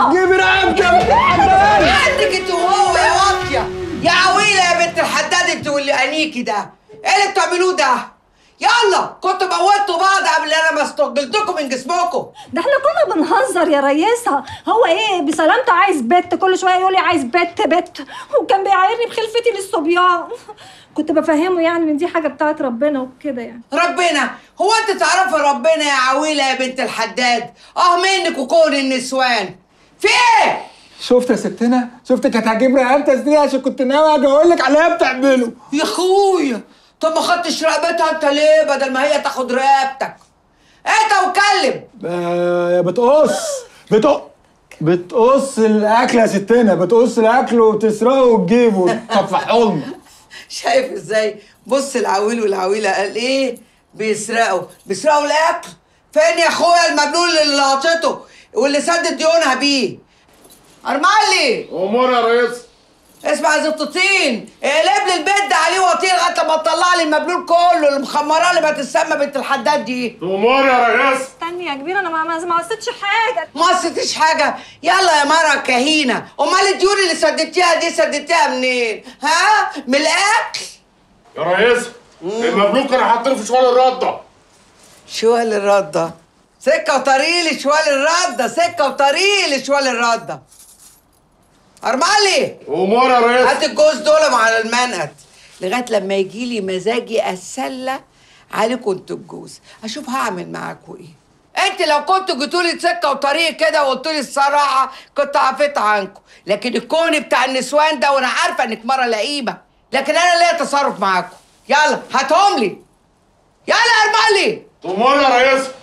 جيبي رقبتي يا بنت الحداد عندك انت وهو يا واطيه يا عويله يا بنت الحداد انت واللي انيكي ده ايه اللي بتعملوه ده يلا كنتوا موتوا بعض قبل انا ما استقبلتكم من جسمكم ده احنا كنا بنهزر يا ريسة هو ايه بسلامته عايز بت كل شويه يقول لي عايز بت بت وكان بيعايرني بخلفتي للصبيان كنت بفهمه يعني ان دي حاجه بتاعت ربنا وكده يعني ربنا هو انت تعرفي ربنا يا عويله يا بنت الحداد اه منك وكون النسوان في ايه شفت يا ستنا شفت كانت هتجيب رقبتي يا ستنا عشان كنت ناوي اجي اقول لك عليها بتعمله يا اخويا طب ما خدتش رقبتها انت ليه بدل ما هي تاخد رقبتك انت وكلم آه، بتقص بتقص بتقص الاكل يا ستنا بتقص الاكل وتسرقه وتجيبه وتطفحه لنا شايف ازاي بص العويل والعويله قال ايه بيسرقوا بيسرقوا الاكل فين يا اخويا المبلول اللي لقطته واللي سدد ديونها بيه ارمالي امور يا ريس اسمع يا زبطتين اقلب لي البيت ده عليه وطيه لغايه لما تطلع لي المبلول كله اللي مخمراه اللي بتسمى بنت الحداد دي امور يا ريس استني يا كبير انا ما ما ما قصدتش حاجه ما قصتش حاجه يلا يا مره كهينه امال الديون اللي سددتيها دي سددتيها منين ها من الاكل يا ريس المبلوك كان حاطينه في شوال الرده شوال الردة سكة وطريق لشوال الردة سكة وطريق لشوال الردة أرمالي امور يا ريس هات الجوز دول على المنقد لغاية لما يجي لي مزاجي أتسلى عليكم انتوا الجوز أشوف هعمل معاكوا إيه انت لو كنتوا جيتولي سكة وطريق كده وقلتوا لي الصراحة كنت عفيت عنكم لكن الكون بتاع النسوان ده وانا عارفة انك مرة لئيمة لكن انا ليا تصرف معاكم يلا هاتهم لي يلا يا ارمالي امور يا ريس